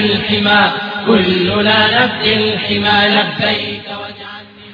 الحمى كلنا نبكي الحمى لبيك واجعلني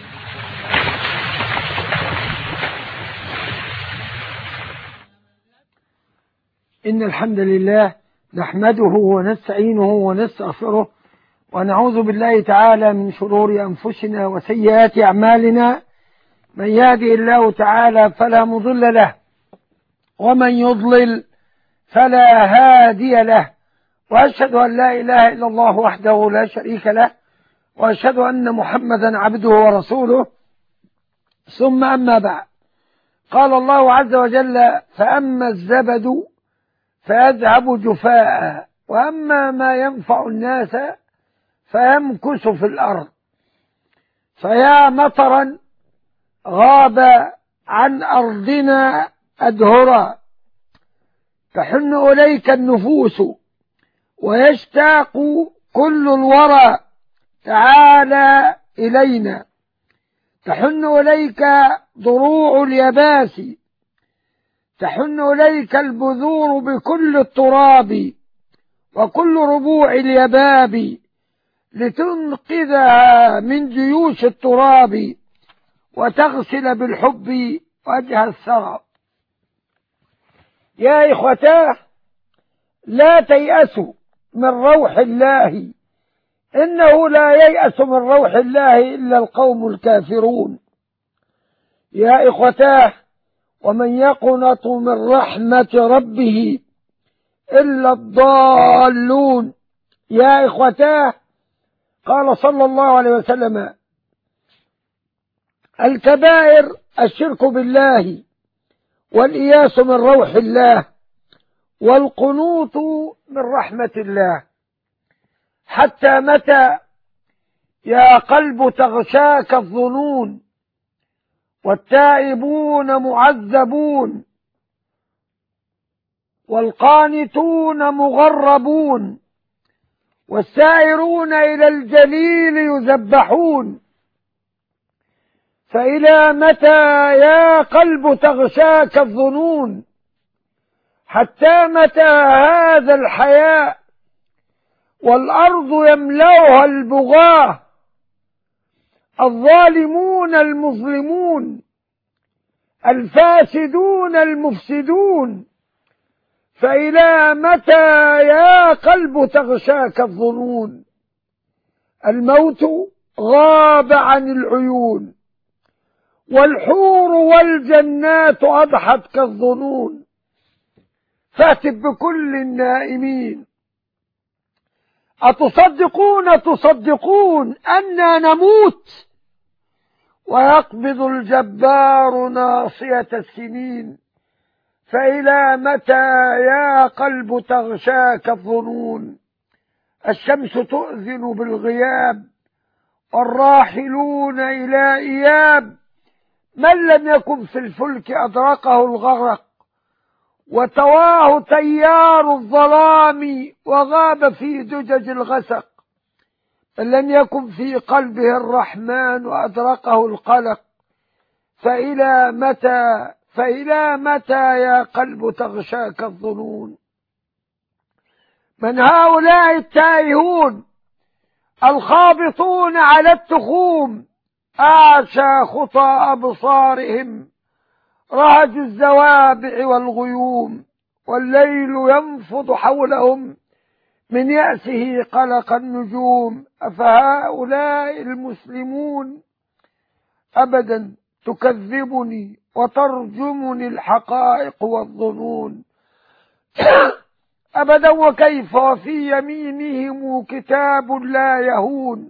إن الحمد لله نحمده ونستعينه ونستغفره ونعوذ بالله تعالى من شرور أنفسنا وسيئات أعمالنا من يهدي الله تعالى فلا مضل له ومن يضلل فلا هادي له وأشهد أن لا إله إلا الله وحده لا شريك له وأشهد أن محمدا عبده ورسوله ثم أما بعد قال الله عز وجل فأما الزبد فيذهب جفاء وأما ما ينفع الناس فيمكث في الأرض فيا مطرا غاب عن أرضنا أدهرا تحن إليك النفوس ويشتاق كل الورى تعالى إلينا تحن إليك ضروع اليباس تحن إليك البذور بكل التراب وكل ربوع اليباب لتنقذها من جيوش التراب وتغسل بالحب وجه الثرى يا إخوتاه لا تيأسوا من روح الله إنه لا ييأس من روح الله إلا القوم الكافرون يا إخوتاه ومن يقنط من رحمة ربه إلا الضالون يا إخوتاه قال صلى الله عليه وسلم الكبائر الشرك بالله والإياس من روح الله والقنوط من رحمة الله حتى متى يا قلب تغشاك الظنون والتائبون معذبون والقانتون مغربون والسائرون إلى الجليل يذبحون فإلى متى يا قلب تغشاك الظنون حتى متى هذا الحياء والأرض يملأها البغاة الظالمون المظلمون الفاسدون المفسدون فإلى متى يا قلب تغشاك الظنون الموت غاب عن العيون والحور والجنات أضحت كالظنون فات بكل النائمين أتصدقون تصدقون أنا نموت ويقبض الجبار ناصية السنين فإلى متى يا قلب تغشاك الظنون الشمس تؤذن بالغياب والراحلون إلى إياب من لم يكن في الفلك أدركه الغرق وتواه تيار الظلام وغاب في دجج الغسق من لم يكن في قلبه الرحمن وأدركه القلق فإلى متى فإلى متى يا قلب تغشاك الظنون من هؤلاء التائهون الخابطون على التخوم أعشى خطى أبصارهم رهج الزوابع والغيوم والليل ينفض حولهم من يأسه قلق النجوم أفهؤلاء المسلمون أبدا تكذبني وترجمني الحقائق والظنون أبدا وكيف وفي يمينهم كتاب لا يهون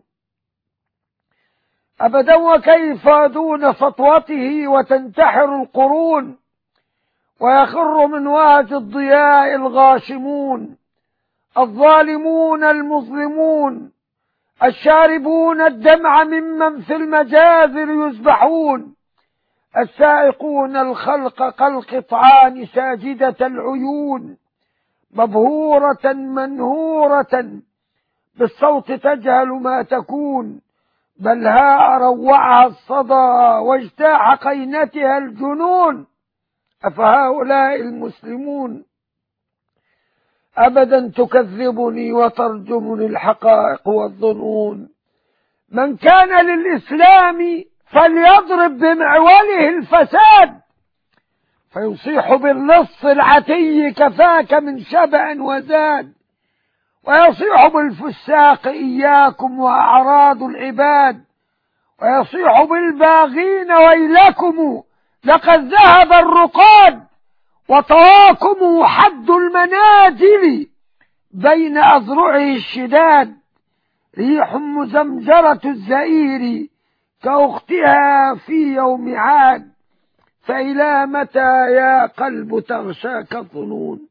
أبدا وكيف دون سطوته وتنتحر القرون ويخر من وهج الضياء الغاشمون الظالمون المظلمون الشاربون الدمع ممن في المجازر يذبحون السائقون الخلق كالقطعان ساجدة العيون مبهورة منهورة بالصوت تجهل ما تكون بل ها روعها الصدى واجتاح قينتها الجنون أفهؤلاء المسلمون أبدا تكذبني وترجمني الحقائق والظنون من كان للإسلام فليضرب بمعوله الفساد فيصيح باللص العتي كفاك من شبع وزاد ويصيح بالفساق إياكم وأعراض العباد ويصيح بالباغين ويلكم لقد ذهب الرقاد وطواكم حد المنازل بين أذرعه الشداد ريح مزمجرة الزئير كأختها في يوم عاد فإلى متى يا قلب تغشاك الظنون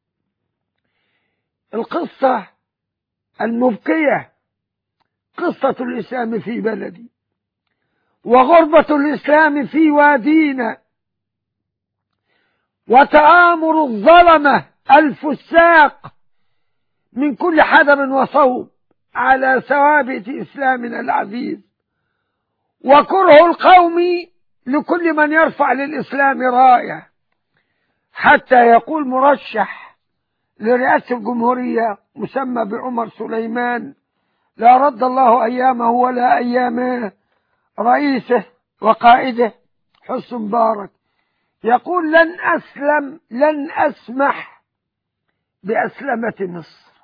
القصة المبكية قصة الإسلام في بلدي وغربة الإسلام في وادينا وتآمر الظلمة الفساق من كل حدب وصوب على ثوابت إسلامنا العزيز وكره القوم لكل من يرفع للإسلام راية حتى يقول مرشح لرئاسة الجمهورية مسمى بعمر سليمان لا رد الله أيامه ولا أيام رئيسه وقائده حسن مبارك يقول لن أسلم لن أسمح بأسلمة مصر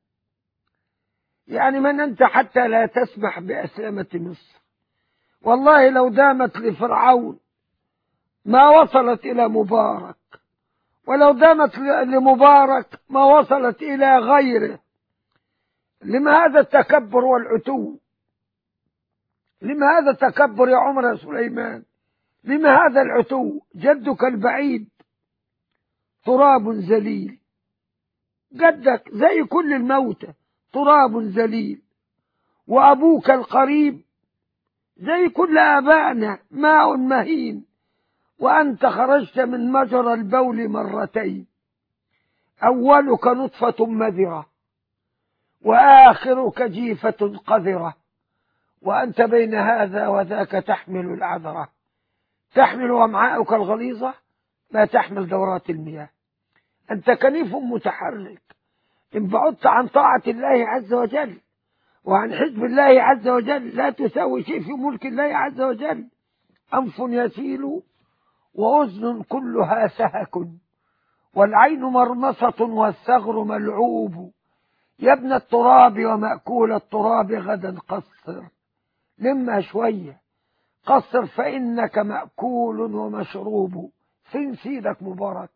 يعني من أنت حتى لا تسمح بأسلمة مصر والله لو دامت لفرعون ما وصلت إلى مبارك ولو دامت لمبارك ما وصلت إلى غيره لما هذا التكبر والعتو لما هذا التكبر يا عمر يا سليمان لما هذا العتو جدك البعيد تراب ذليل جدك زي كل الموتى تراب ذليل وأبوك القريب زي كل آبائنا ماء مهين وأنت خرجت من مجرى البول مرتين أولك نطفة مذرة وآخرك جيفة قذرة وأنت بين هذا وذاك تحمل العذرة تحمل أمعاءك الغليظة ما تحمل دورات المياه أنت كنيف متحرك إن بعدت عن طاعة الله عز وجل وعن حزب الله عز وجل لا تساوي شيء في ملك الله عز وجل أنف يسيل وأذن كلها سهك والعين مرمصة والثغر ملعوب يا ابن التراب ومأكول التراب غدا قصر لما شوية قصر فإنك مأكول ومشروب فين سيدك مبارك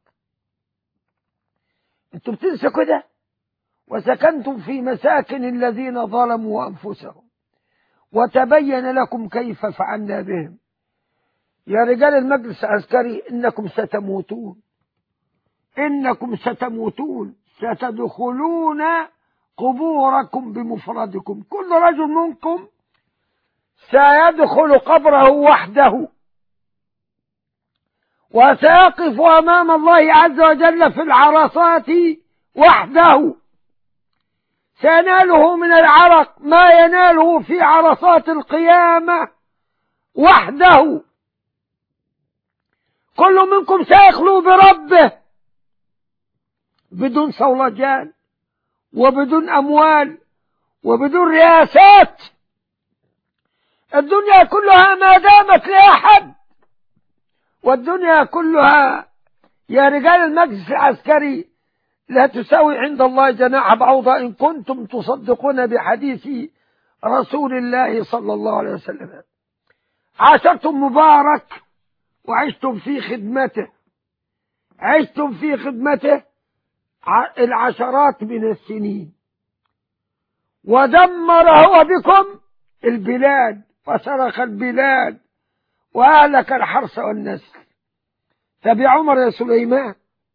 انتوا بتنسوا كده وسكنتم في مساكن الذين ظلموا أنفسهم وتبين لكم كيف فعلنا بهم يا رجال المجلس العسكري إنكم ستموتون إنكم ستموتون ستدخلون قبوركم بمفردكم كل رجل منكم سيدخل قبره وحده وسيقف أمام الله عز وجل في العرصات وحده سيناله من العرق ما يناله في عرصات القيامة وحده كل منكم سيخلو بربه بدون صولجان وبدون أموال وبدون رياسات الدنيا كلها ما دامت لأحد والدنيا كلها يا رجال المجلس العسكري لا تساوي عند الله جناح بعوضة إن كنتم تصدقون بحديث رسول الله صلى الله عليه وسلم عاشرتم مبارك وعشتم في خدمته عشتم في خدمته العشرات من السنين ودمر هو بكم البلاد وسرق البلاد وأهلك الحرث والنسل طب يا عمر يا سليمان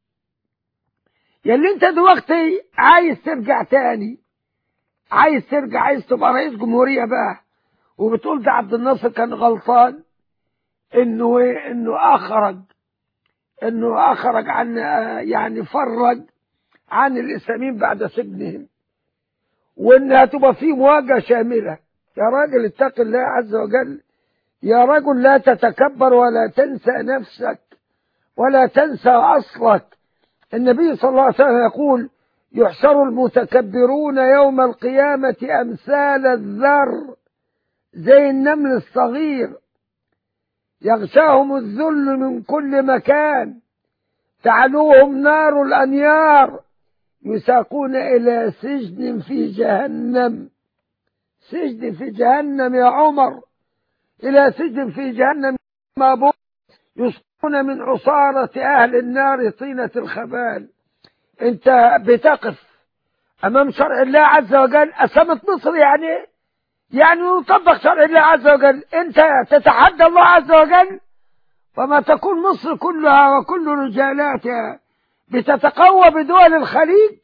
يلي انت دلوقتي عايز ترجع تاني عايز ترجع عايز تبقى رئيس جمهورية بقى وبتقول ده عبد الناصر كان غلطان انه ايه انه اخرج انه اخرج عن يعني فرج عن الاسلاميين بعد سجنهم وانها تبقى في مواجهه شامله يا راجل اتق الله عز وجل يا رجل لا تتكبر ولا تنسى نفسك ولا تنسى اصلك النبي صلى الله عليه وسلم يقول يحشر المتكبرون يوم القيامة أمثال الذر زي النمل الصغير يغشاهم الذل من كل مكان تعلوهم نار الأنيار يساقون إلى سجن في جهنم سجن في جهنم يا عمر إلى سجن في جهنم مابوس يسقون من عصارة أهل النار طينة الخبال أنت بتقف أمام شرع الله عز وجل أسامة مصر يعني إيه؟ يعني يطبق شرع الله عز وجل أنت تتحدى الله عز وجل وما تكون مصر كلها وكل رجالاتها بتتقوى بدول الخليج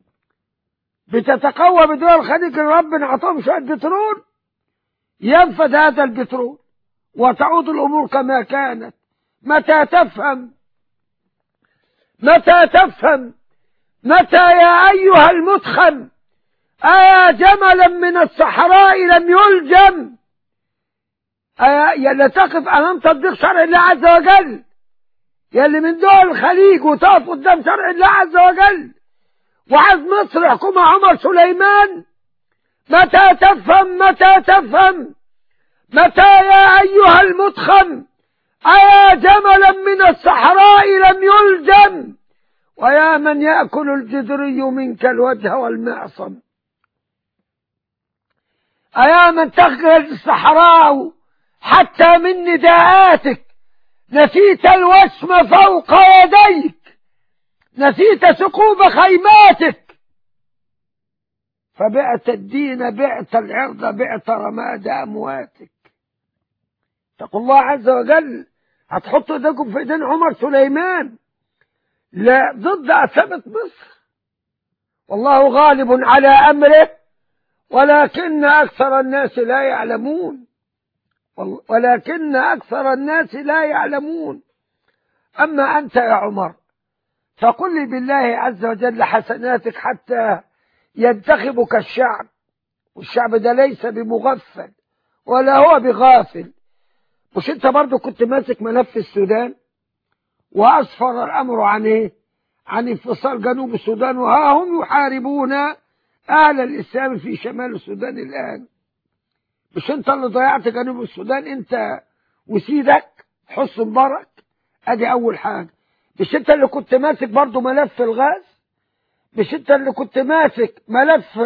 بتتقوى بدول الخليج ربنا أعطاهم شوية بترول ينفذ هذا البترول وتعود الأمور كما كانت متى تفهم متى تفهم متى يا أيها المتخم أيا جملا من الصحراء لم يلجم أيا يا تقف أمام تطبيق شرع الله عز وجل يا اللي من دول الخليج وتقف قدام شرع الله عز وجل وعايز مصر يحكمها عمر سليمان متى تفهم متى تفهم متى يا أيها المتخم أيا جملا من الصحراء لم يلجم ويا من يأكل الجدري منك الوجه والمعصم أيا من تخجل الصحراء حتى من نداءاتك نسيت الوسم فوق يديك نسيت ثقوب خيماتك فبعت الدين بعت العرض بعت رماد أمواتك اتقوا الله عز وجل هتحطوا ايديكم في ايدين عمر سليمان لا ضد أسامة مصر والله غالب على أمره ولكن أكثر الناس لا يعلمون ولكن أكثر الناس لا يعلمون أما أنت يا عمر فقل لي بالله عز وجل حسناتك حتى ينتخبك الشعب والشعب ده ليس بمغفل ولا هو بغافل مش انت برضو كنت ماسك ملف السودان وأسفر الأمر عن إيه؟ عن انفصال جنوب السودان وها هم يحاربون أهل الإسلام في شمال السودان الآن مش أنت اللي ضيعت جنوب السودان أنت وسيدك حسن مبارك أدي أول حاجة مش أنت اللي كنت ماسك برضو ملف الغاز مش أنت اللي كنت ماسك ملف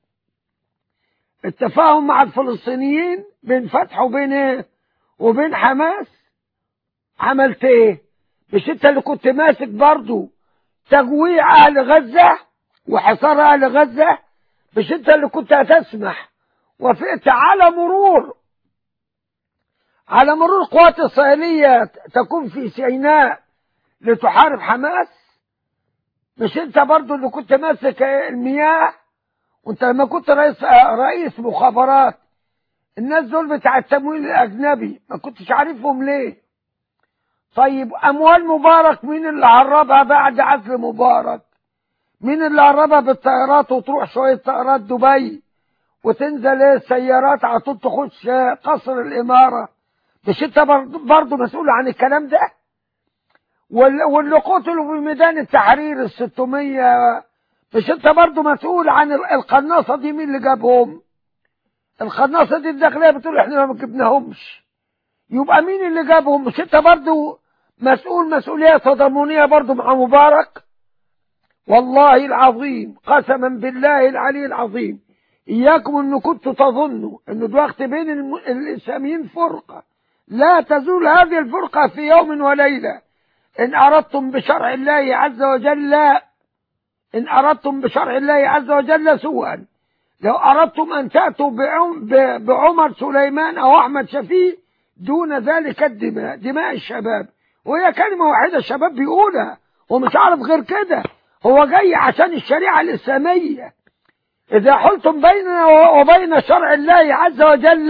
التفاهم مع الفلسطينيين بين فتح وبين إيه؟ وبين حماس عملت إيه؟ مش انت اللي كنت ماسك برضو تجويع اهل غزة وحصار اهل غزة مش انت اللي كنت هتسمح وافقت على مرور على مرور قوات اسرائيلية تكون في سيناء لتحارب حماس مش انت برضو اللي كنت ماسك المياه وانت لما كنت رئيس رئيس مخابرات الناس دول بتاع التمويل الاجنبي ما كنتش عارفهم ليه طيب اموال مبارك مين اللي هربها بعد عزل مبارك مين اللي هربها بالطيارات وتروح شويه طيارات دبي وتنزل ايه السيارات على طول تخش قصر الاماره مش انت برضه مسؤول عن الكلام ده واللي قتلوا في ميدان التحرير ال 600 مش انت برضه مسؤول عن القناصه دي مين اللي جابهم القناصه دي الداخليه بتقول احنا ما جبناهمش يبقى مين اللي جابهم مش انت برضه مسؤول مسؤولية تضامنية برضو مع مبارك والله العظيم قسما بالله العلي العظيم إياكم أن كنتوا تظنوا أن دلوقتي بين الإسلاميين فرقة لا تزول هذه الفرقة في يوم وليلة إن أردتم بشرع الله عز وجل إن أردتم بشرع الله عز وجل سوءا لو أردتم أن تأتوا بعمر سليمان أو أحمد شفيق دون ذلك الدماء دماء الشباب وهي كلمة واحدة الشباب بيقولها ومش عارف غير كده هو جاي عشان الشريعة الإسلامية إذا حلتم بيننا وبين شرع الله عز وجل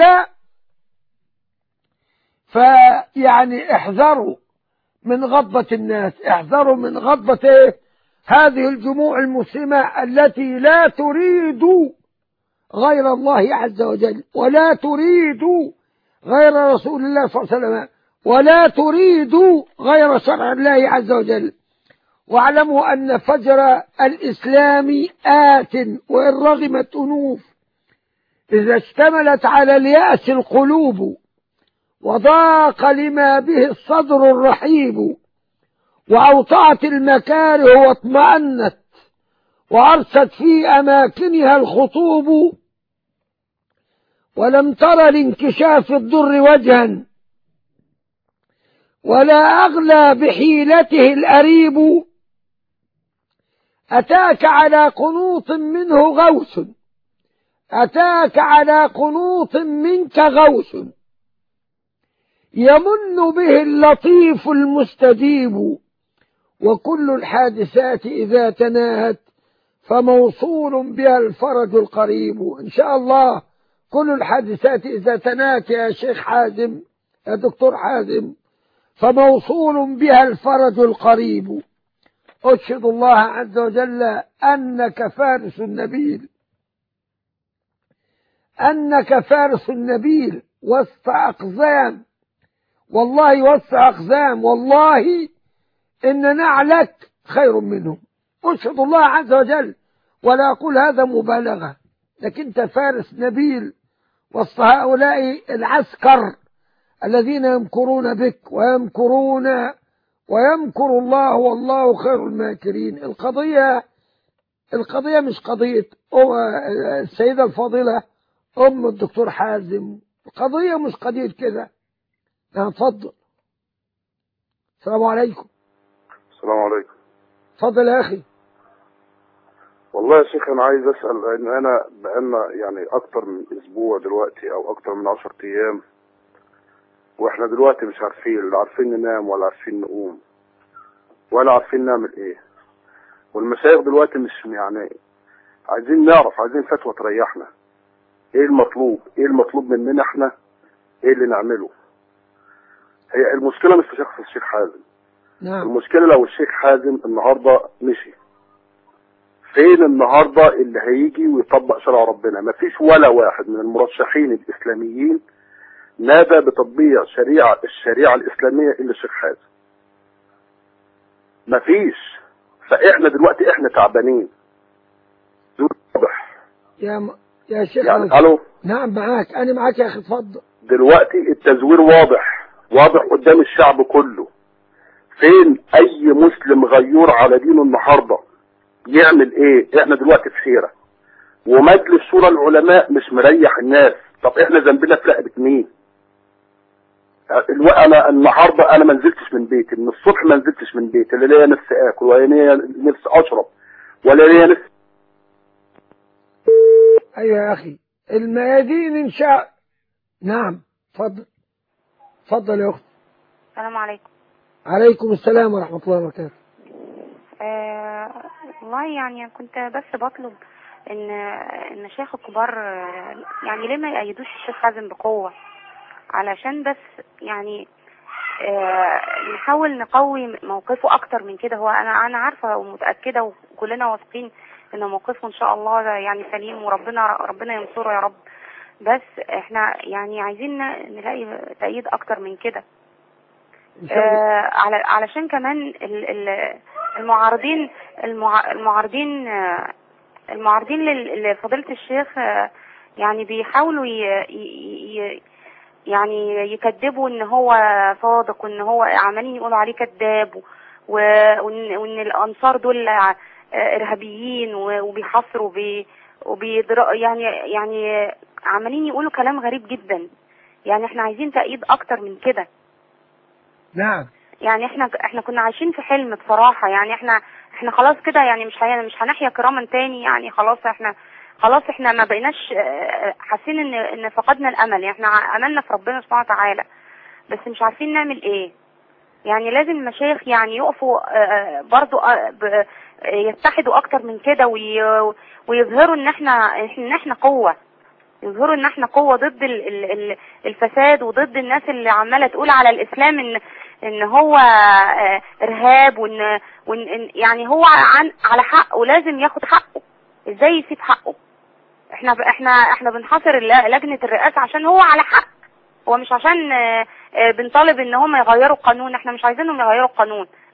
فيعني احذروا من غضبة الناس احذروا من غضبة إيه؟ هذه الجموع المسلمة التي لا تريد غير الله عز وجل ولا تريد غير رسول الله صلى الله عليه وسلم ولا تريدوا غير شرع الله عز وجل واعلموا أن فجر الإسلام آت وإن رغمت أنوف إذا اشتملت على اليأس القلوب وضاق لما به الصدر الرحيب وأوطعت المكاره واطمأنت وأرست في أماكنها الخطوب ولم تر لانكشاف الضر وجها ولا أغلى بحيلته الأريب أتاك على قنوط منه غوث أتاك على قنوط منك غوث يمن به اللطيف المستجيب وكل الحادثات إذا تناهت فموصول بها الفرج القريب إن شاء الله كل الحادثات إذا تناهت يا شيخ حازم يا دكتور حازم فموصول بها الفرج القريب أشهد الله عز وجل أنك فارس النبيل أنك فارس النبيل وسط أقزام والله وسط أقزام والله إن نعلك خير منهم أشهد الله عز وجل ولا أقول هذا مبالغة لكن أنت فارس نبيل وسط هؤلاء العسكر الذين يمكرون بك ويمكرون ويمكر الله والله خير الماكرين القضية القضية مش قضية السيدة الفاضلة أم الدكتور حازم القضية مش قضية كده اتفضل السلام عليكم السلام عليكم اتفضل يا أخي والله يا شيخ انا عايز اسال ان انا بقالنا يعني اكتر من اسبوع دلوقتي او اكتر من 10 ايام واحنا دلوقتي مش عارفين لا عارفين ننام ولا عارفين نقوم ولا عارفين نعمل ايه والمشايخ دلوقتي مش يعني عايزين نعرف عايزين فتوى تريحنا ايه المطلوب ايه المطلوب مننا احنا ايه اللي نعمله هي المشكله مش في شخص الشيخ حازم نعم المشكله لو الشيخ حازم النهارده مشي فين النهارده اللي هيجي ويطبق شرع ربنا مفيش ولا واحد من المرشحين الاسلاميين نادى بتطبيق شريعه الشريعه الاسلاميه الا الشيخ حازم مفيش فاحنا دلوقتي احنا تعبانين دول واضح يا م... يا شيخ يعني الو نعم معاك أنا معاك يا أخي اتفضل دلوقتي التزوير واضح واضح قدام الشعب كله فين اي مسلم غيور على دينه النهارده يعمل ايه احنا دلوقتي في حيره ومجلس شورى العلماء مش مريح الناس طب احنا ذنبنا في رقبه مين الو... انا النهارده انا ما نزلتش من بيتي من الصبح ما نزلتش من بيتي لا ليا نفسي اكل ولا ليا نفسي اشرب ولا ليا نفسي أيوة يا أخي الميادين إن شاء نعم اتفضل اتفضل يا أخت السلام عليكم عليكم السلام ورحمة الله وبركاته آه والله يعني كنت بس بطلب ان المشايخ الكبار آه، يعني ليه ما يأيدوش الشيخ حازم بقوة علشان بس يعني آه نحاول نقوي موقفه اكتر من كده هو انا انا عارفة ومتأكدة وكلنا واثقين ان موقفه ان شاء الله يعني سليم وربنا ربنا ينصره يا رب بس احنا يعني عايزين نلاقي تأييد اكتر من كده إن شاء الله آه على علشان كمان ال- ال- المعارضين المع- المعارضين آه، المعارضين لل- لفضيلة الشيخ آه، يعني بيحاولوا ي- ي- ي- يعني يكذبوا ان هو صادق وان هو عمالين يقولوا عليه كذاب و- وان وان الانصار دول آه، ارهابيين و- وبيحاصروا وبي وبيضر يعني يعني عمالين يقولوا كلام غريب جدا يعني احنا عايزين تأييد اكتر من كده نعم يعني احنا احنا كنا عايشين في حلم بصراحة يعني احنا احنا خلاص كده يعني مش هي مش هنحيا كراما تاني يعني خلاص احنا خلاص احنا ما بقيناش اه، حاسين ان ان فقدنا الامل يعني احنا املنا في ربنا سبحانه وتعالى بس مش عارفين نعمل ايه يعني لازم المشايخ يعني يقفوا اه، اه، برضو اه، ب- اه، يتحدوا اكتر من كده وي- ويظهروا ان احنا ان احنا قوة يظهروا ان احنا قوة ضد ال- ال- ال- الفساد وضد الناس اللي عمالة تقول على الاسلام ان ان هو آه، ارهاب وان وان إن- يعني هو عن على حق ولازم ياخد حقه ازاي يسيب حقه احنا ب- احنا احنا بنحاصر الل- لجنة الرئاسة عشان هو على حق هو مش عشان آه، آه، بنطالب ان هم يغيروا القانون احنا مش عايزينهم يغيروا القانون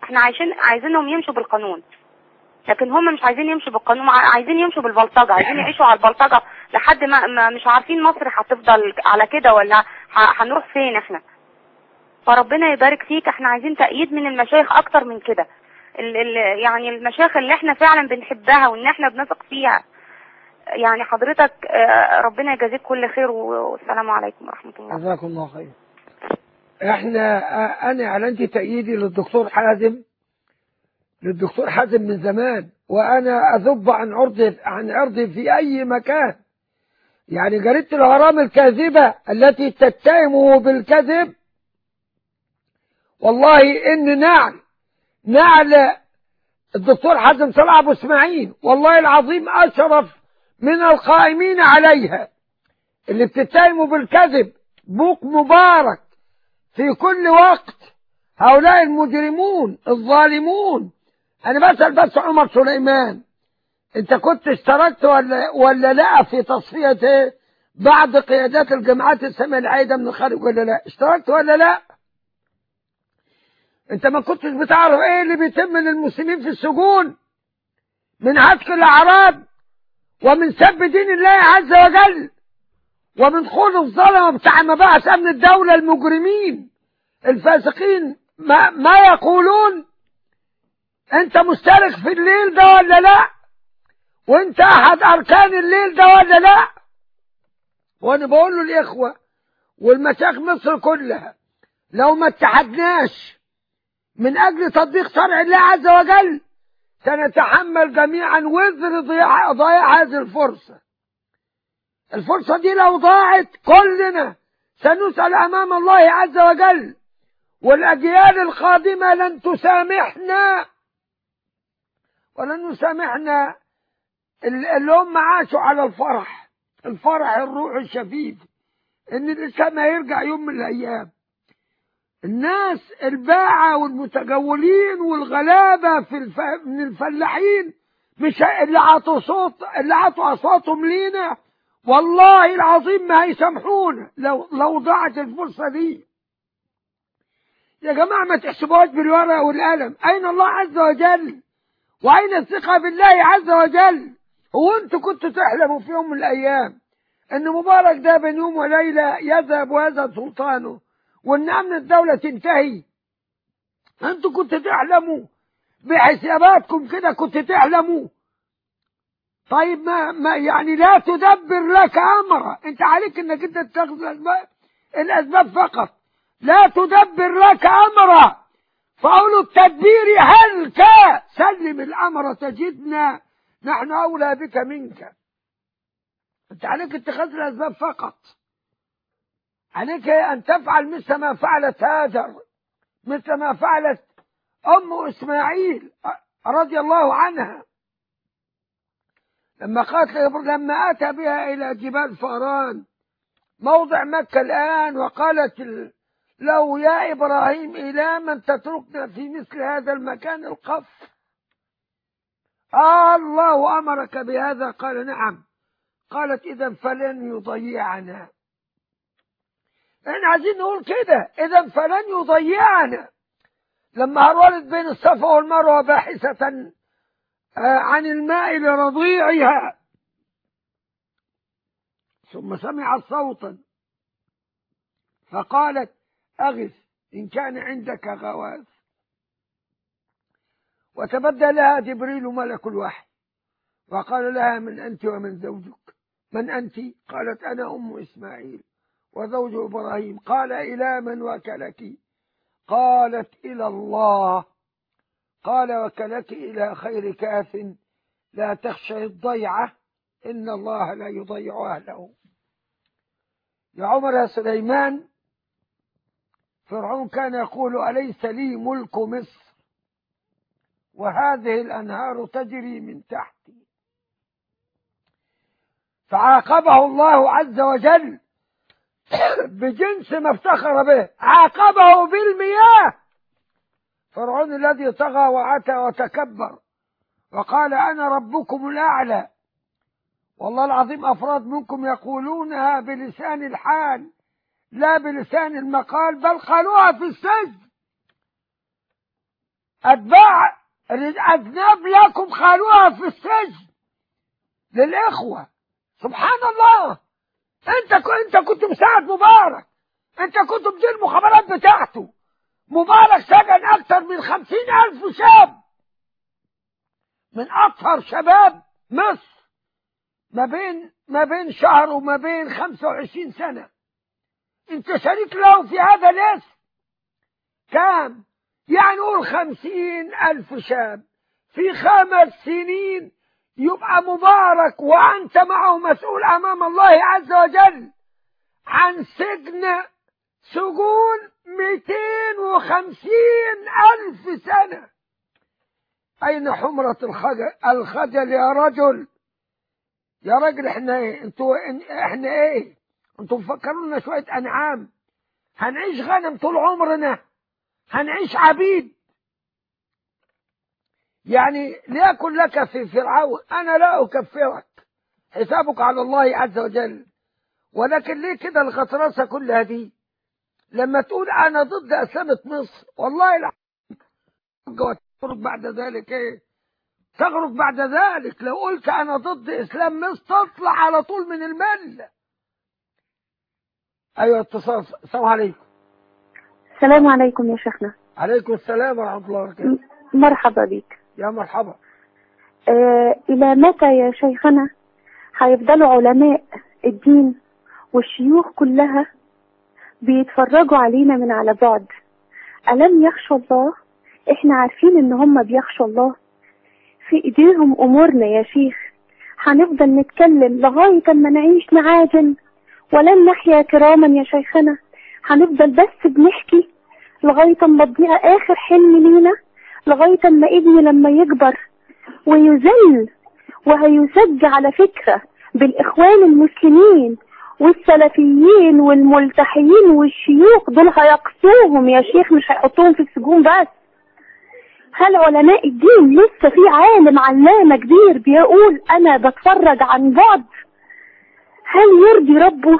احنا عايشين عايزينهم يمشوا بالقانون لكن هم مش عايزين يمشوا بالقانون ع- عايزين يمشوا بالبلطجة عايزين يعيشوا على البلطجة لحد ما, ما مش عارفين مصر هتفضل على كده ولا ه- هنروح فين احنا فربنا يبارك فيك احنا عايزين تأييد من المشايخ اكتر من كده ال ال يعني المشايخ اللي احنا فعلا بنحبها وان احنا بنثق فيها يعني حضرتك آه، ربنا يجازيك كل خير و- والسلام عليكم ورحمة الله جزاكم الله خير احنا آه، انا اعلنت تأييدي للدكتور حازم للدكتور حازم من زمان وانا اذب عن عرضه عن عرضه في اي مكان يعني جريدة الهرام الكاذبة التي تتهمه بالكذب والله ان نعل نعل الدكتور حازم صلاح ابو اسماعيل والله العظيم اشرف من القائمين عليها اللي بتتهموا بالكذب بوق مبارك في كل وقت هؤلاء المجرمون الظالمون انا بسأل بس عمر سليمان انت كنت اشتركت ولا ولا لا في تصفية بعض قيادات الجماعات السامية العايدة من الخارج ولا لا اشتركت ولا لا انت ما كنتش بتعرف ايه اللي بيتم للمسلمين في السجون من عتق الاعراب ومن سب دين الله عز وجل ومن خلق الظلمه بتاع مباحث امن الدوله المجرمين الفاسقين ما, ما يقولون انت مشترك في الليل ده ولا لا وانت احد اركان الليل ده ولا لا وانا بقول له الاخوه والمشايخ مصر كلها لو ما اتحدناش من اجل تطبيق شرع الله عز وجل سنتحمل جميعا وزر ضياع ضياع هذه الفرصه الفرصه دي لو ضاعت كلنا سنسال امام الله عز وجل والاجيال القادمه لن تسامحنا ولن يسامحنا اللي هم عاشوا على الفرح الفرح الروح الشفيف ان الاسلام هيرجع يوم من الايام الناس الباعة والمتجولين والغلابة في الف... من الفلاحين مش اللي عطوا صوت اللي عطوا اصواتهم لينا والله العظيم ما هيسامحونا لو لو ضاعت الفرصة دي يا جماعة ما تحسبوهاش بالورقة والقلم أين الله عز وجل وأين الثقة بالله عز وجل هو أنتوا كنتوا تحلموا في يوم من الأيام أن مبارك ده بين يوم وليلة يذهب ويذهب سلطانه وأن أمن الدولة تنتهي أنتوا كنتوا تحلموا بحساباتكم كده كنت تحلموا طيب ما, ما يعني لا تدبر لك أمرا أنت عليك أنك أنت تاخذ الأسباب, الأسباب فقط لا تدبر لك أمرا فأولو التدبير هلك سلم الأمر تجدنا نحن أولى بك منك أنت عليك اتخاذ الأسباب فقط عليك أن تفعل مثل ما فعلت هاجر مثل ما فعلت أم إسماعيل رضي الله عنها لما قالت لما أتى بها إلى جبال فاران موضع مكة الآن وقالت لو يا إبراهيم إلى من تتركنا في مثل هذا المكان القف آه الله أمرك بهذا قال نعم قالت إذا فلن يضيعنا احنا عايزين نقول كده إذا فلن يضيعنا لما هرولت بين الصفا والمروة باحثة عن الماء لرضيعها ثم سمعت صوتا فقالت أغث إن كان عندك غواث وتبدى لها جبريل ملك الوحي وقال لها من أنت ومن زوجك من أنت قالت أنا أم إسماعيل وزوج إبراهيم قال إلى من وكلك قالت إلى الله قال وكلك إلى خير كاف لا تخشى الضيعة إن الله لا يضيع أهله يا عمر يا سليمان فرعون كان يقول أليس لي ملك مصر وهذه الأنهار تجري من تحتي فعاقبه الله عز وجل بجنس ما افتخر به عاقبه بالمياه فرعون الذي طغى وعتى وتكبر وقال أنا ربكم الأعلى والله العظيم أفراد منكم يقولونها بلسان الحال لا بلسان المقال بل قالوها في السجن أتباع أذناب لكم خالوها في السجن للإخوة سبحان الله أنت ك- أنت كنت مساعد مبارك أنت كنت مدير المخابرات بتاعته مبارك سجن أكثر من خمسين ألف شاب من أطهر شباب مصر ما بين ما بين شهر وما بين 25 سنة أنت شريك له في هذا الاسم كام؟ يعني قول خمسين ألف شاب في خمس سنين يبقى مبارك وأنت معه مسؤول أمام الله عز وجل عن سجن سجون 250 ألف سنة أين حمرة الخجل, الخجل يا رجل يا راجل احنا ايه انتوا احنا ايه انتوا مفكرونا شوية أنعام هنعيش غنم طول عمرنا هنعيش عبيد يعني ليكن لك في فرعون أنا لا أكفرك حسابك على الله عز وجل ولكن ليه كده الغطرسة كلها دي لما تقول أنا ضد أسلمة مصر والله لا تخرج بعد ذلك إيه تخرج بعد ذلك لو قلت أنا ضد إسلام مصر تطلع على طول من الملة أيوة اتصال السلام عليكم السلام عليكم يا شيخنا عليكم السلام ورحمة الله وبركاته مرحبا بك يا مرحبا آه إلى متى يا شيخنا هيفضلوا علماء الدين والشيوخ كلها بيتفرجوا علينا من على بعد ألم يخشوا الله احنا عارفين ان هم بيخشوا الله في ايديهم امورنا يا شيخ هنفضل نتكلم لغاية اما نعيش نعاجل ولن نحيا كراما يا شيخنا هنفضل بس بنحكي لغاية اما تضيع اخر حلم لينا لغاية اما ابني لما يكبر ويذل وهيسج على فكرة بالاخوان المسلمين والسلفيين والملتحيين والشيوخ دول هيقصوهم يا شيخ مش هيحطوهم في السجون بس هل علماء الدين لسه في عالم علامة كبير بيقول انا بتفرج عن بعد هل يرضي ربه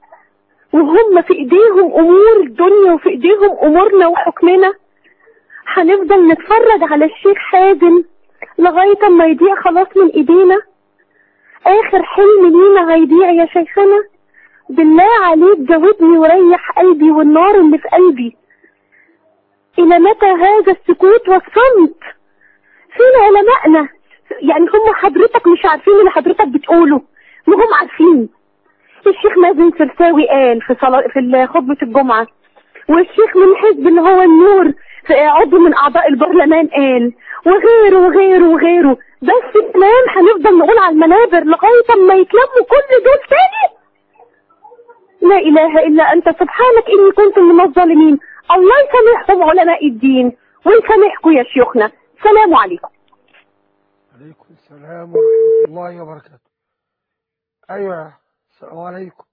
وهم في ايديهم امور الدنيا وفي ايديهم امورنا وحكمنا هنفضل نتفرج على الشيخ حازم لغاية اما يضيع خلاص من ايدينا اخر حلم لينا هيضيع يا شيخنا بالله عليك جاوبني وريح قلبي والنار اللي في قلبي الى متى هذا السكوت والصمت فين علمائنا يعني هم حضرتك مش عارفين اللي حضرتك بتقوله ما هم عارفين الشيخ مازن سرساوي قال في صلاة في خطبة الجمعة والشيخ من حزب اللي هو النور في عضو من اعضاء البرلمان قال وغيره وغيره وغيره بس كلام هنفضل نقول على المنابر لغاية اما يتلموا كل دول تاني لا اله الا انت سبحانك اني كنت من الظالمين الله يسامحهم علماء الدين ويسامحكم يا شيوخنا سلام عليكم عليكم السلام ورحمة الله وبركاته أيوة السلام عليكم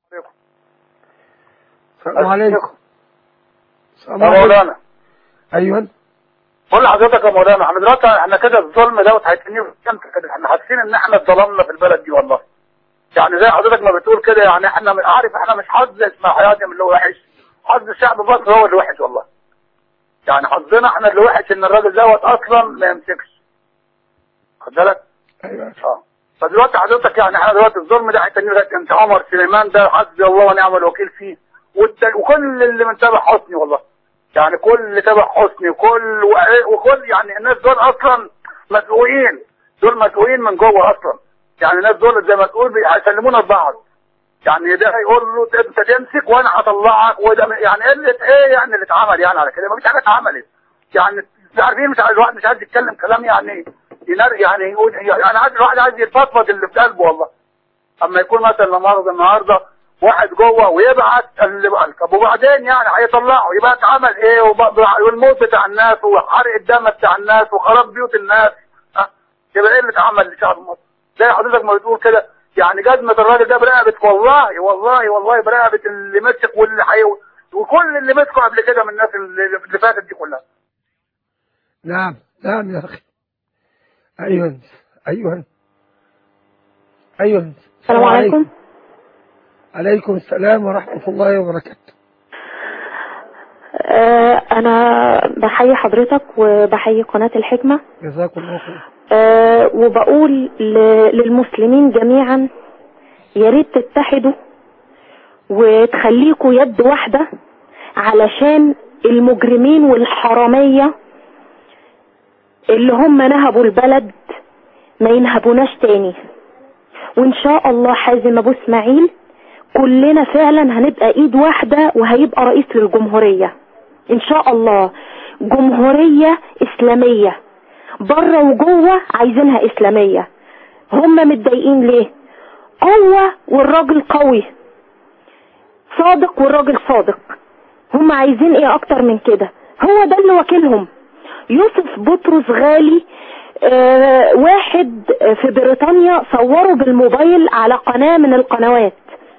السلام عليكم السلام يا عليكم مولانا أيوة قول لحضرتك يا مولانا احنا دلوقتي احنا كده الظلم دوت هيتنيه امتى كده احنا حاسين ان احنا اتظلمنا في البلد دي والله يعني زي حضرتك ما بتقول كده يعني احنا عارف احنا مش حظ اسمها حياتي اللي هو وحش حظ الشعب مصر هو اللي وحش والله يعني حظنا احنا اللي وحش ان الراجل دوت اصلا ما يمسكش خد بالك أيوة اه فدلوقتي حضرتك يعني احنا دلوقتي الظلم ده هيتنيه لك انت عمر سليمان ده حسبي الله ونعم الوكيل فيه والت- وكل اللي من تبع حسني والله يعني كل اللي تبع حسني وكل وكل يعني الناس دول اصلا مسؤولين دول مسؤولين من جوه اصلا يعني الناس دول زي ما تقول هيسلمونا لبعض يعني ده يقول له انت تمسك وانا هطلعك وده يعني ايه اللي ايه يعني اللي اتعمل يعني على كده ما فيش حاجه اتعملت يعني مش عارفين مش عايز الواحد مش عايز يتكلم كلام يعني ينر يعني يقول يعني انا عايز الواحد عايز يتفضفض اللي في قلبه والله اما يكون مثلا النهارده النهارده واحد جوه ويبعت اللي طب وبعدين يعني هيطلعه يبقى اتعمل ايه وب- والموت بتاع الناس وحرق الدم بتاع الناس وخراب بيوت الناس ها يبقى ايه اللي اتعمل لشعب مصر زي حضرتك ما بتقول كده يعني جزمة الراجل ده برقبة والله والله والله برقبة اللي مسك واللي حي وكل اللي مسكوا قبل كده من الناس اللي اللي فاتت دي كلها نعم نعم يا أخي أيوة أيوة أيوة السلام عليكم عليكم السلام ورحمة الله وبركاته آه، أنا بحيي حضرتك وبحيي قناة الحكمة جزاكم الله خير آه، وبقول ل- للمسلمين جميعا يا ريت تتحدوا وتخليكوا يد واحدة علشان المجرمين والحرامية اللي هم نهبوا البلد ما ينهبوناش تاني وان شاء الله حازم ابو اسماعيل كلنا فعلا هنبقى ايد واحدة وهيبقى رئيس للجمهورية ان شاء الله جمهورية اسلامية بره وجوه عايزينها اسلامية هم متضايقين ليه قوة والراجل قوي صادق والراجل صادق هم عايزين ايه اكتر من كده هو ده اللي وكيلهم يوسف بطرس غالي آه واحد في بريطانيا صوره بالموبايل على قناة من القنوات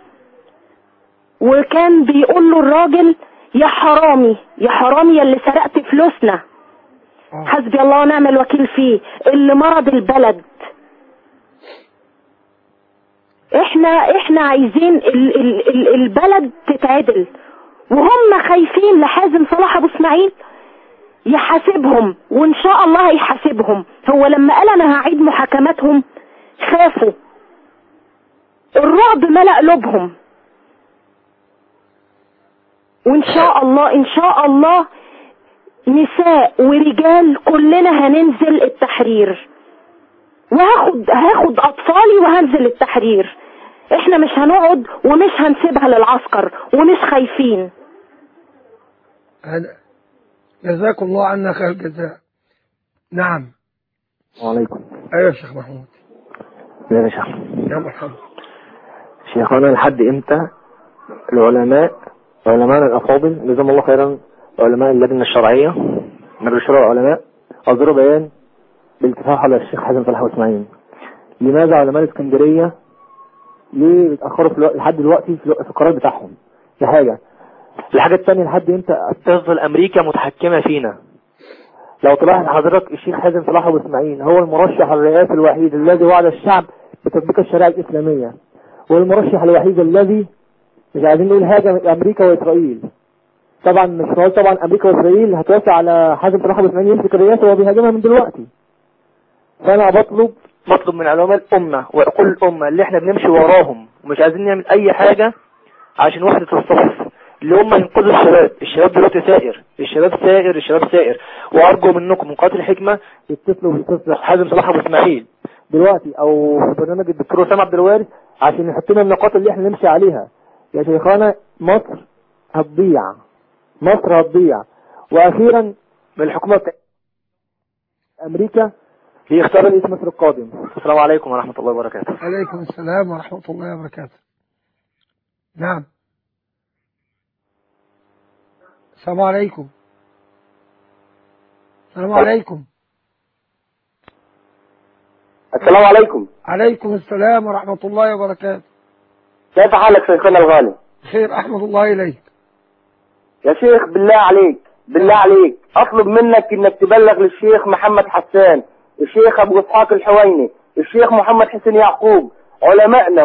وكان بيقول له الراجل يا حرامي يا حرامي يا اللي سرقت فلوسنا آه. حسبي الله ونعم الوكيل فيه اللي مرض البلد احنا احنا عايزين ال ال ال البلد تتعدل وهم خايفين لحازم صلاح ابو اسماعيل يحاسبهم وان شاء الله هيحاسبهم هو لما قال انا هعيد محاكماتهم خافوا الرعب ملأ قلوبهم وان شاء الله ان شاء الله نساء ورجال كلنا هننزل التحرير وهاخد هاخد اطفالي وهنزل التحرير احنا مش هنقعد ومش هنسيبها للعسكر ومش خايفين هذا جزاكم الله عنا خير الجزاء نعم وعليكم ايوه يا شيخ محمود يا باشا يا مرحبا شيخنا لحد امتى العلماء علماء الافاضل جزاهم الله خيرا علماء اللجنه الشرعيه مجلس شورى العلماء اصدروا بيان بالاتفاق على الشيخ حسن صلاح اسماعيل لماذا علماء الاسكندريه ليه بيتاخروا في الوقت لحد دلوقتي في الوقت- في القرار بتاعهم دي حاجه الحاجه الثانيه لحد امتى تفضل امريكا متحكمه فينا لو تلاحظ حضرتك الشيخ حازم صلاح ابو اسماعيل هو المرشح الرئاسي الوحيد الذي وعد الشعب بتطبيق الشريعه الاسلاميه والمرشح الوحيد الذي مش عايزين نقول هاجم امريكا واسرائيل طبعا مش هقول طبعا امريكا واسرائيل هتوافق على حازم صلاح ابو اسماعيل يمسك الرئاسه وهو بيهاجمها من دلوقتي فانا بطلب بطلب من علماء الامه وعقول الامه اللي احنا بنمشي وراهم ومش عايزين نعمل اي حاجه عشان وحده الصف اللي هم ينقذوا الشباب الشباب دلوقتي سائر الشباب سائر الشباب سائر وارجو منكم من قناه الحكمه يتصلوا بتصل حازم صلاح ابو اسماعيل دلوقتي او في برنامج الدكتور اسامه عبد الوارث عشان يحط لنا النقاط اللي احنا نمشي عليها يا شيخانا مصر هتضيع مصر هتضيع واخيرا من الحكومه بتاع امريكا ليختار رئيس مصر القادم السلام عليكم ورحمه الله وبركاته عليكم السلام ورحمة الله وبركاته نعم السلام عليكم السلام عليكم السلام عليكم عليكم السلام ورحمة الله وبركاته كيف حالك شيخنا الغالي خير أحمد الله إليك يا شيخ بالله عليك بالله عليك اطلب منك انك تبلغ للشيخ محمد حسان الشيخ ابو اسحاق الحويني الشيخ محمد حسين يعقوب علمائنا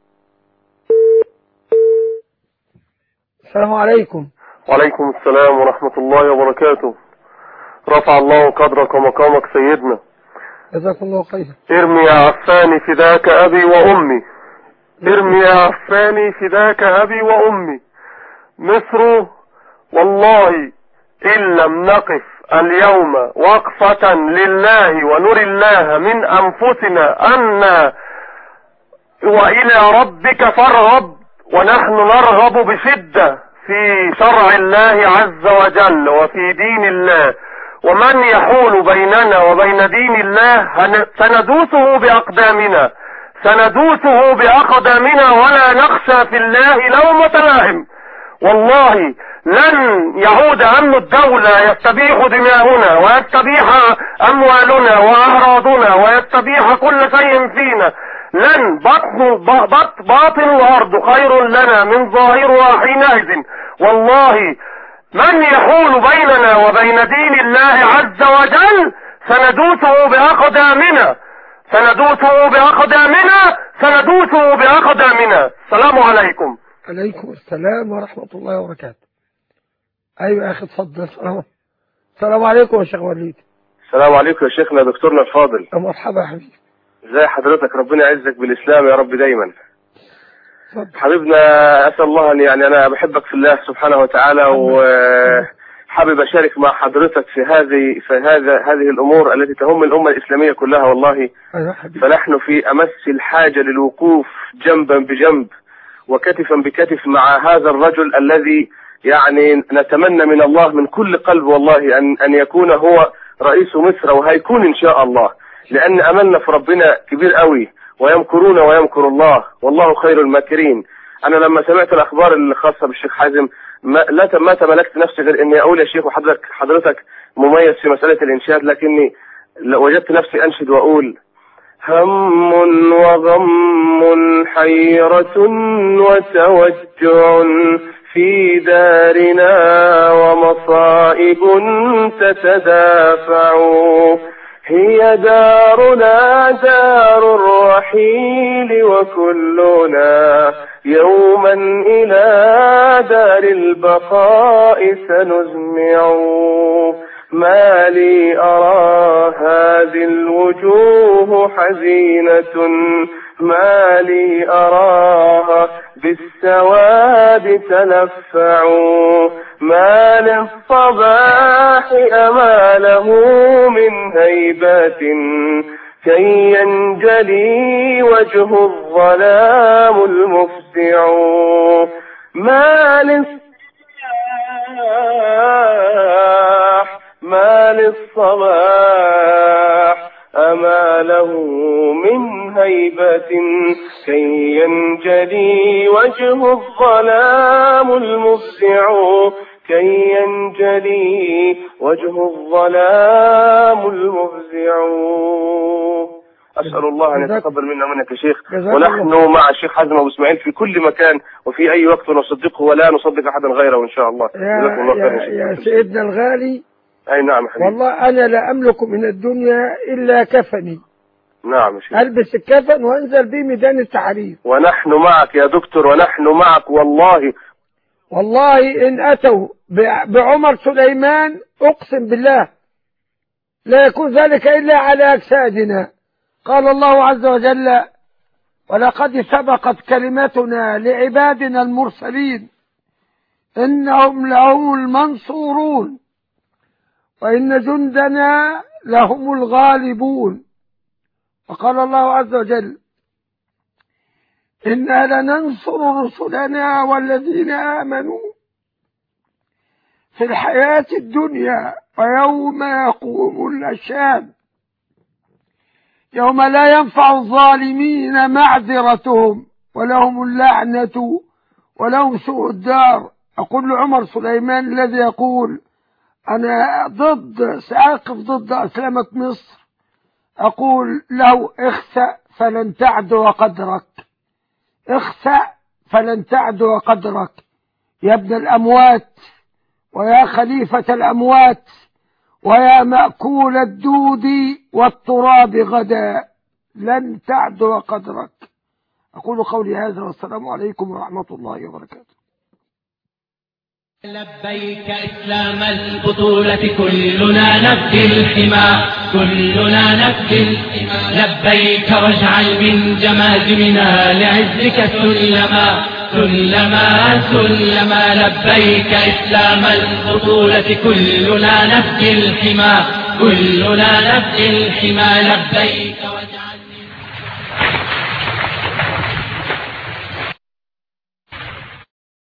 السلام عليكم وعليكم السلام ورحمة الله وبركاته رفع الله قدرك ومقامك سيدنا جزاك الله خيرا ارمي يا عفاني فداك أبي وأمي ارمي يا عفاني فداك أبي وأمي مصر والله إن لم نقف اليوم وقفة لله ونري الله من أنفسنا أن وإلى ربك فارغب ونحن نرغب بشدة في شرع الله عز وجل وفي دين الله ومن يحول بيننا وبين دين الله هن- سندوسه بأقدامنا سندوسه بأقدامنا ولا نخشى في الله لومة لائم والله لن يعود أمن الدولة يستبيح دماؤنا ويستبيح أموالنا وأعراضنا ويستبيح كل شيء فينا لن بطن ب- بط باطن الأرض خير لنا من ظاهرها حينئذ والله من يحول بيننا وبين دين الله عز وجل سندوسه بأقدامنا سندوسه بأقدامنا سندوسه بأقدامنا السلام عليكم عليكم السلام ورحمة الله وبركاته ايوه يا اخي اتفضل السلام السلام عليكم يا شيخ وليد السلام عليكم يا شيخنا دكتورنا الفاضل يا مرحبا يا حبيبي ازي حضرتك ربنا يعزك بالاسلام يا رب دايما اتفضل حبيبنا اسال الله ان يعني انا بحبك في الله سبحانه وتعالى وحابب اشارك مع حضرتك في هذه في هذا هذه الامور التي تهم الامه الاسلاميه كلها والله ايوه يا حبيبي فنحن في امس الحاجه للوقوف جنبا بجنب وكتفا بكتف مع هذا الرجل الذي يعني نتمنى من الله من كل قلب والله ان ان يكون هو رئيس مصر وهيكون ان شاء الله لان املنا في ربنا كبير قوي ويمكرون ويمكر الله والله خير الماكرين انا لما سمعت الاخبار الخاصه بالشيخ حازم ما لا ما تملكت نفسي غير اني اقول يا شيخ وحضرتك حضرتك مميز في مساله الانشاد لكني وجدت نفسي انشد واقول هم وغم حيرة وتوجع في دارنا ومصائب تتدافع هي دارنا دار الرحيل وكلنا يوما إلى دار البقاء سنزمع ما لي أرى هذه الوجوه حزينة ما لي أراها بالسواد تلفع ما للصباح أماله من هيبات كي ينجلي وجه الظلام المفزع ما للصباح ما للصباح أماله من هيبة كي ينجلي وجه الظلام المفزع كي ينجلي وجه الظلام المفزع أسأل الله أن جزاك- يتقبل منا ومنك يا شيخ جزاك ونحن الله. مع الشيخ حازم أبو إسماعيل في كل مكان وفي أي وقت نصدقه ولا نصدق أحدا غيره إن شاء الله جزاكم الله يا, خير يا, يا شيخ سيدنا الغالي أي نعم يا حبيبي والله انا لا املك من الدنيا الا كفني نعم يا شيخ البس الكفن وانزل بيه ميدان التحرير ونحن معك يا دكتور ونحن معك والله والله ان اتوا ب- بعمر سليمان اقسم بالله لا يكون ذلك الا على اجسادنا قال الله عز وجل ولقد سبقت كلمتنا لعبادنا المرسلين انهم لهم المنصورون وان جندنا لهم الغالبون وقال الله عز وجل إنا لننصر رسلنا والذين آمنوا في الحياة الدنيا ويوم يقوم الأشهاد يوم لا ينفع الظالمين معذرتهم ولهم اللعنة ولهم سوء الدار أقول لعمر سليمان الذي يقول أنا ضد سأقف ضد أسلمة مصر أقول له اخسأ فلن تعدو قدرك اخسأ فلن تعدو قدرك يا ابن الأموات ويا خليفة الأموات ويا مأكول الدود والتراب غدا لن تعدو قدرك أقول قولي هذا والسلام عليكم ورحمة الله وبركاته لبيك إسلام البطولة كلنا نبكي الحمى كلنا نبكي الحمى لبيك واجعل من جماجمنا لعزك سلما سلما سلما لبيك إسلام البطولة كلنا نبكي الحمى كلنا نبكي الحمى لبيك